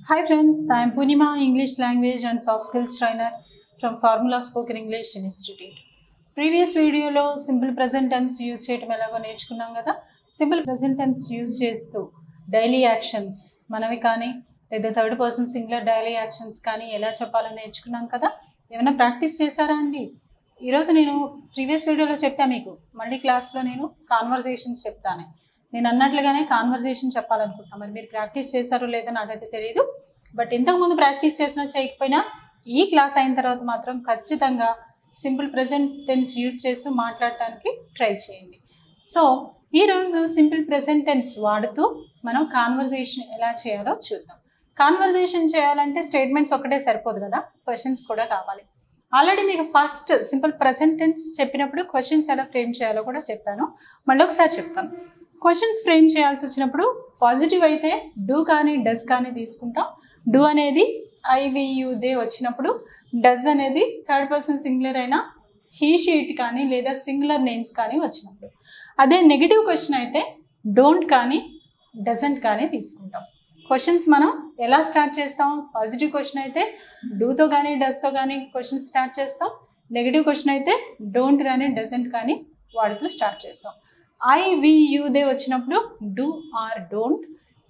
Hi friends, I am Punima, English language and soft skills trainer from Formula Spoken English Institute. Previous వీడియోలో simple present tense use చేయటం ఎలాగో నేర్చుకున్నాం కదా simple present tense use చేస్తూ daily actions మనవి కానీ లేదా third person singular daily actions కానీ ఎలా చెప్పాలో నేర్చుకున్నాం కదా ఏమైనా ప్రాక్టీస్ చేశారా అండి ఈరోజు నేను ప్రీవియస్ వీడియోలో చెప్పా మీకు మళ్ళీ క్లాస్లో నేను కాన్వర్జేషన్స్ చెప్తాను నేను అన్నట్లుగానే కాన్వర్జేషన్ చెప్పాలనుకుంటున్నాను మరి మీరు ప్రాక్టీస్ చేశారో లేదో నాకైతే తెలియదు బట్ ఇంతకుముందు ప్రాక్టీస్ చేసినా చేయకపోయినా ఈ క్లాస్ అయిన తర్వాత మాత్రం ఖచ్చితంగా సింపుల్ ప్రజెంట్ టెన్స్ యూజ్ చేస్తూ మాట్లాడటానికి ట్రై చేయండి సో ఈరోజు సింపుల్ ప్రజెంట్ టెన్స్ వాడుతూ మనం కాన్వర్జేషన్ ఎలా చేయాలో చూద్దాం కాన్వర్జేషన్ చేయాలంటే స్టేట్మెంట్స్ ఒకటే సరిపోదు కదా క్వశ్చన్స్ కూడా కావాలి ఆల్రెడీ మీకు ఫస్ట్ సింపుల్ ప్రజెంట్ టెన్స్ చెప్పినప్పుడు క్వశ్చన్స్ ఎలా ఫ్రేమ్ చేయాలో కూడా చెప్పాను మళ్ళీ ఒకసారి చెప్తాను క్వశ్చన్స్ ఫ్రేమ్ చేయాల్సి వచ్చినప్పుడు పాజిటివ్ అయితే డూ కానీ డస్ కానీ తీసుకుంటాం డూ అనేది ఐవియు దే వచ్చినప్పుడు డస్ అనేది థర్డ్ పర్సన్ సింగులర్ అయినా హీ షీట్ కానీ లేదా సింగులర్ నేమ్స్ కానీ వచ్చినప్పుడు అదే నెగిటివ్ క్వశ్చన్ అయితే డోంట్ కానీ డజంట్ కానీ తీసుకుంటాం క్వశ్చన్స్ మనం ఎలా స్టార్ట్ చేస్తాం పాజిటివ్ క్వశ్చన్ అయితే డూతో కానీ డస్తో కానీ క్వశ్చన్ స్టార్ట్ చేస్తాం నెగిటివ్ క్వశ్చన్ అయితే డోంట్ కానీ డజంట్ కానీ వాడుతూ స్టార్ట్ చేస్తాం ఐ వి యూ దే వచ్చినప్పుడు do or don't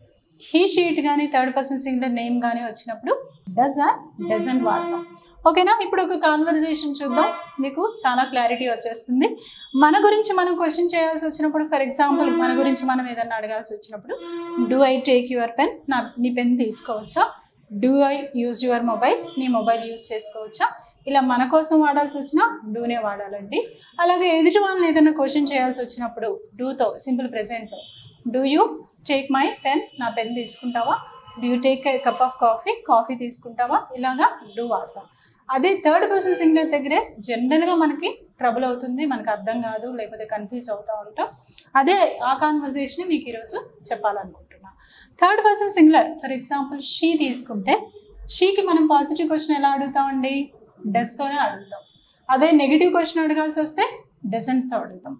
he she it కానీ థర్డ్ పర్సన్ సింగులర్ నేమ్ కానీ వచ్చినప్పుడు డస్ ఆర్ డజంట్ వాడతాం ఓకేనా ఇప్పుడు ఒక కాన్వర్జేషన్ చూద్దాం మీకు చాలా క్లారిటీ వచ్చేస్తుంది మన గురించి మనం క్వశ్చన్ చేయాల్సి వచ్చినప్పుడు ఫర్ ఎగ్జాంపుల్ మన గురించి మనం ఏదన్నా అడగాల్సి వచ్చినప్పుడు do I take your pen నా నీ పెన్ తీసుకోవచ్చా do I use your mobile నీ మొబైల్ యూజ్ చేసుకోవచ్చా ఇలా మన కోసం వాడాల్సి వచ్చినా డూనే వాడాలండి అలాగే ఎదుటి వాళ్ళని ఏదైనా క్వశ్చన్ చేయాల్సి వచ్చినప్పుడు డూతో సింపుల్ ప్రెజెంట్లో do you take my pen నా పెన్ తీసుకుంటావా do you take cup of coffee coffee తీసుకుంటావా ఇలాగా డూ వాడతాం అదే థర్డ్ పర్సన్ సింగులర్ దగ్గరే జనరల్గా మనకి ట్రబుల్ అవుతుంది మనకు అర్థం కాదు లేకపోతే కన్ఫ్యూజ్ అవుతూ ఉంటాం అదే ఆ కాన్వర్జేషన్ మీకు ఈరోజు చెప్పాలనుకుంటున్నా third person singular for example she తీసుకుంటే షీకి మనం పాజిటివ్ క్వశ్చన్ ఎలా అడుగుతామండి డెస్తోనే అడుగుతాం అదే నెగిటివ్ క్వశ్చన్ అడగాల్సి వస్తే డజంట్తో అడుగుతాం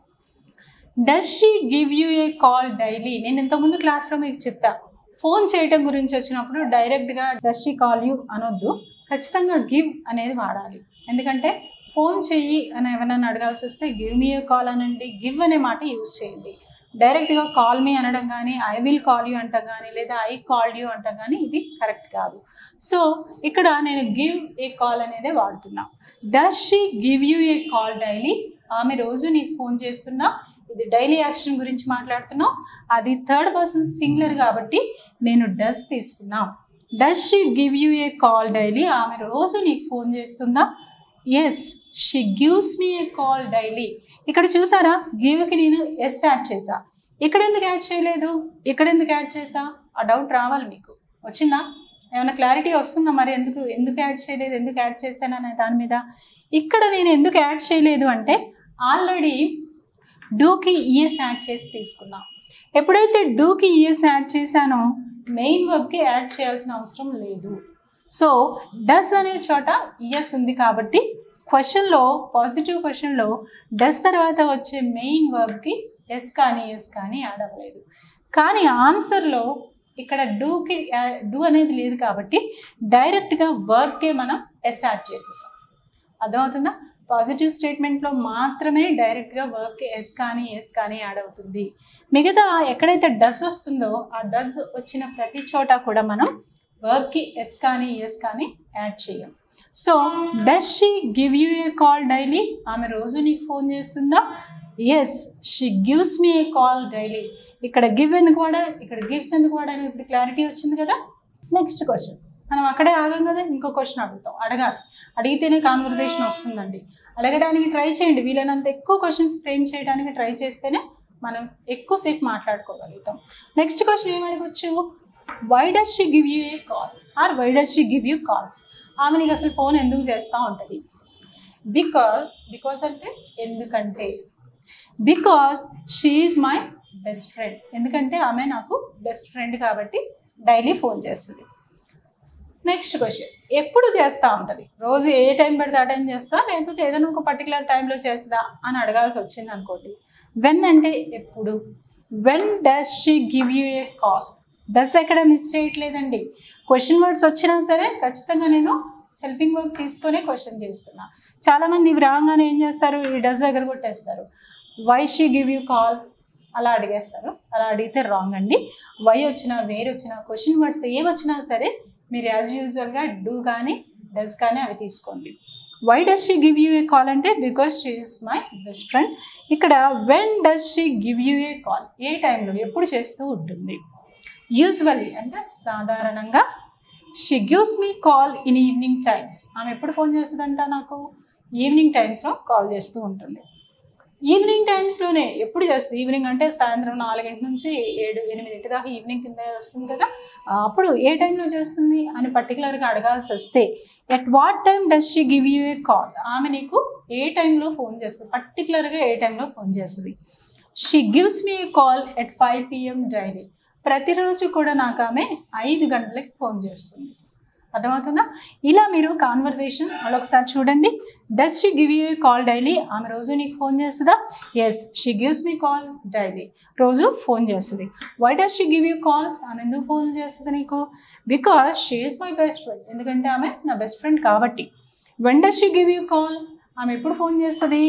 does she give you a call daily నేను ఇంతకుముందు క్లాస్లో మీకు చెప్పా ఫోన్ చేయటం గురించి వచ్చినప్పుడు డైరెక్ట్గా డస్ షీ కాల్ యూ అనొద్దు ఖచ్చితంగా గివ్ అనేది వాడాలి ఎందుకంటే ఫోన్ చెయ్యి అని ఎవరైనా అడగాల్సి వస్తే గివ్ మీ ఏ కాల్ అనండి గివ్ అనే మాట యూజ్ చేయండి డైరెక్ట్గా కాల్ మీ అనడం కానీ ఐ విల్ కాల్ యూ అంటాం కానీ లేదా ఐ కాల్ యూ అంటాం కానీ ఇది కరెక్ట్ కాదు సో ఇక్కడ నేను గివ్ ఏ కాల్ అనేదే వాడుతున్నా does she give you a call daily ఆమె రోజు నీకు ఫోన్ చేస్తున్నా ఇది డైలీ యాక్షన్ గురించి మాట్లాడుతున్నాం అది థర్డ్ పర్సన్ సింగులర్ కాబట్టి నేను డస్ తీసుకున్నా does she give you a call daily ఆమె రోజు నీకు ఫోన్ చేస్తుందా yes she gives me a call daily ఇక్కడ చూసారా గివ్కి నేను ఎస్ యాడ్ చేసా ఇక్కడ ఎందుకు యాడ్ చేయలేదు ఇక్కడ ఎందుకు యాడ్ చేసా ఆ డౌట్ రావాలి మీకు వచ్చిందా ఏమైనా క్లారిటీ వస్తుందా మరి ఎందుకు ఎందుకు యాడ్ చేయలేదు ఎందుకు యాడ్ చేశాననే దాని మీద ఇక్కడ నేను ఎందుకు యాడ్ చేయలేదు అంటే ఆల్రెడీ డూకి ఈఎస్ యాడ్ చేసి తీసుకున్నా ఎప్పుడైతే డూకి ఈఎస్ యాడ్ చేశానో మెయిన్ వర్బ్కి యాడ్ చేయాల్సిన అవసరం లేదు సో డస్ అనే చోట ఈఎస్ ఉంది కాబట్టి క్వశ్చన్లో పాజిటివ్ క్వశ్చన్లో డస్ తర్వాత వచ్చే మెయిన్ వర్బ్కి ఎస్ కానీ ఎస్ కానీ యాడ్ అవ్వలేదు కానీ ఆన్సర్లో ఇక్కడ డూకి డూ అనేది లేదు కాబట్టి డైరెక్ట్గా వర్బ్కే మనం ఎస్ యాడ్ చేసేసాం అర్థమవుతుందా పాజిటివ్ స్టేట్మెంట్లో మాత్రమే డైరెక్ట్గా వర్క్కి ఎస్ కానీ ఎస్ కానీ యాడ్ అవుతుంది మిగతా ఎక్కడైతే డస్ వస్తుందో ఆ డస్ వచ్చిన ప్రతి చోట కూడా మనం వర్క్కి ఎస్ కానీ ఎస్ కానీ యాడ్ చేయం so does she give you a call daily ఆమె రోజు నీకు ఫోన్ చేస్తుందా yes she gives me a call daily ఇక్కడ గివ్ ఎందుకు వాడా ఇక్కడ గివ్స్ ఎందుకు వాడాను ఇప్పుడు క్లారిటీ వచ్చింది కదా నెక్స్ట్ క్వశ్చన్ మనం అక్కడే ఆగం కదా ఇంకో క్వశ్చన్ అడుగుతాం అడగాలి అడిగితేనే కాన్వర్జేషన్ వస్తుందండి అడగడానికి ట్రై చేయండి వీలైనంత ఎక్కువ క్వశ్చన్స్ ఫ్రేమ్ చేయడానికి ట్రై చేస్తేనే మనం ఎక్కువసేపు మాట్లాడుకోగలుగుతాం నెక్స్ట్ క్వశ్చన్ ఏం అడగచ్చు why does she give you a call or why does she give you calls ఆమె నీకు అసలు ఫోన్ ఎందుకు చేస్తూ ఉంటుంది బికాస్ బికాస్ అంటే ఎందుకంటే because she is my best friend ఎందుకంటే ఆమె నాకు బెస్ట్ ఫ్రెండ్ కాబట్టి డైలీ ఫోన్ చేస్తుంది నెక్స్ట్ క్వశ్చన్ ఎప్పుడు చేస్తూ ఉంటుంది రోజు ఏ టైం పడితే ఆ టైం చేస్తా లేకపోతే ఏదైనా ఒక పర్టికులర్ టైంలో చేస్తుందా అని అడగాల్సి వచ్చింది అనుకోండి వెన్ అంటే ఎప్పుడు when does she give you a call does ఎక్కడ మిస్ చేయట్లేదండి క్వశ్చన్ వర్డ్స్ వచ్చినా సరే ఖచ్చితంగా నేను హెల్పింగ్ వర్క్ తీసుకొని క్వశ్చన్ చేస్తున్నా చాలామంది ఇవి రాగానే ఏం చేస్తారు ఈ డస్ దగ్గర కొట్టేస్తారు why she give you call అలా అడిగేస్తారు అలా అడిగితే రాంగ్ అండి వై వచ్చినా వేరు వచ్చినా క్వశ్చన్ వర్డ్స్ ఏ వచ్చినా సరే మీరు యాజ్ యూజువల్గా డూ కానీ డస్ కానీ అవి తీసుకోండి why does she give you a call అంటే because she is my best friend ఇక్కడ when does she give you a call ఏ టైంలో ఎప్పుడు చేస్తూ ఉంటుంది యూజువల్లీ అంటే సాధారణంగా she gives me call in evening times ఆమె ఎప్పుడు ఫోన్ చేస్తుందంట నాకు ఈవినింగ్ టైమ్స్లో కాల్ చేస్తూ ఉంటుంది ఈవినింగ్ టైమ్స్లోనే ఎప్పుడు చేస్తుంది ఈవినింగ్ అంటే సాయంత్రం నాలుగింటి నుంచి ఏడు ఎనిమిదింటి దాకా ఈవినింగ్ కింద వస్తుంది కదా ఆ, అప్పుడు ఏ టైంలో చేస్తుంది అని పర్టికులర్గా అడగాల్సి వస్తే at what time does she give you a call ఆమె నీకు ఏ టైంలో ఫోన్ చేస్తుంది పర్టికులర్గా ఏ టైంలో ఫోన్ చేస్తుంది she gives me a call at five PM daily ప్రతిరోజు కూడా నాకు ఆమె ఐదు గంటలకి ఫోన్ చేస్తుంది అర్థమవుతుందా ఇలా మీరు కాన్వర్సేషన్ మరొకసారి చూడండి does she give you a call daily ఆమె రోజు నీకు ఫోన్ చేస్తుందా yes she gives me call daily రోజు ఫోన్ చేస్తుంది why does she give you calls ఆమె ఎందుకు ఫోన్ చేస్తుంది నీకు because she is my best friend ఎందుకంటే ఆమె నా బెస్ట్ ఫ్రెండ్ కాబట్టి when does she give you call ఆమె ఎప్పుడు ఫోన్ చేస్తుంది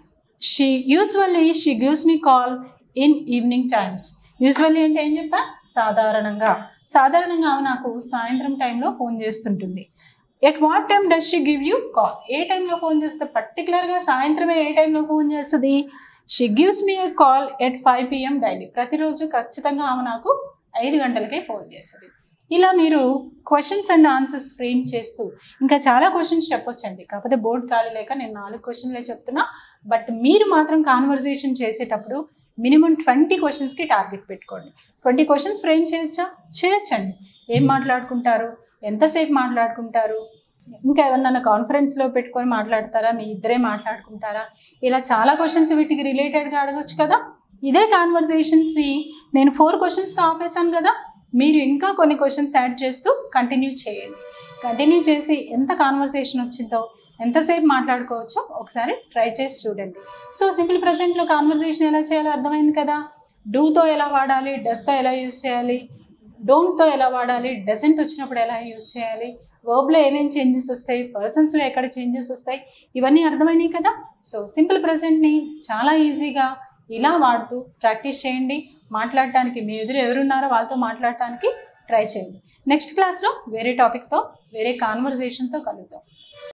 she usually she gives me call in evening times usually అంటే ఏం చెప్పా సాధారణంగా సాధారణంగా ఆమె నాకు సాయంత్రం టైంలో ఫోన్ చేస్తుంటుంది at what time does she give you call ఏ టైంలో ఫోన్ చేస్తే పర్టికులర్గా సాయంత్రమే ఏ టైంలో ఫోన్ చేస్తుంది she gives me a call at five PM daily ప్రతిరోజు ఖచ్చితంగా ఆమె నాకు ఐదు గంటలకే ఫోన్ చేస్తుంది ఇలా మీరు క్వశ్చన్స్ అండ్ ఆన్సర్స్ ఫ్రేమ్ చేస్తూ ఇంకా చాలా క్వశ్చన్స్ చెప్పొచ్చండి కాకపోతే బోర్డు ఖాళీ లేక నేను నాలుగు క్వశ్చన్లే చెప్తున్నా బట్ మీరు మాత్రం కాన్వర్జేషన్ చేసేటప్పుడు మినిమం ట్వంటీ క్వశ్చన్స్కి టార్గెట్ పెట్టుకోండి ట్వంటీ క్వశ్చన్స్ ఫ్రేమ్ చేయొచ్చా చేయొచ్చండి ఏం మాట్లాడుకుంటారు ఎంతసేపు మాట్లాడుకుంటారు ఇంకా ఎవరన్నా కాన్ఫరెన్స్లో పెట్టుకొని మాట్లాడతారా మీ ఇద్దరే మాట్లాడుకుంటారా ఇలా చాలా క్వశ్చన్స్ వీటికి రిలేటెడ్గా అడగొచ్చు కదా ఇదే కాన్వర్జేషన్స్ని నేను ఫోర్ క్వశ్చన్స్తో ఆపేశాను కదా మీరు ఇంకా కొన్ని క్వశ్చన్స్ యాడ్ చేస్తూ కంటిన్యూ చేయండి కంటిన్యూ చేసి ఎంత కాన్వర్సేషన్ వచ్చిందో ఎంతసేపు మాట్లాడుకోవచ్చో ఒకసారి ట్రై చేసి చూడండి సో సింపుల్ ప్రజెంట్లో కాన్వర్సేషన్ ఎలా చేయాలో అర్థమైంది కదా డూతో ఎలా వాడాలి డస్తో ఎలా యూస్ చేయాలి డోంట్తో ఎలా వాడాలి డజెంట్ వచ్చినప్పుడు ఎలా యూస్ చేయాలి వర్బ్లో ఏమేమి చేంజెస్ వస్తాయి పర్సన్స్లో ఎక్కడ చేంజెస్ వస్తాయి ఇవన్నీ అర్థమైనాయి కదా సో సింపుల్ ప్రజెంట్ని చాలా ఈజీగా ఇలా వాడుతూ ప్రాక్టీస్ చేయండి మాట్లాడటానికి మీ ఎదురు ఎవరున్నారో వాళ్ళతో మాట్లాడటానికి ట్రై చేయండి నెక్స్ట్ క్లాస్లో వేరే టాపిక్తో వేరే కాన్వర్జేషన్తో కలుద్దాం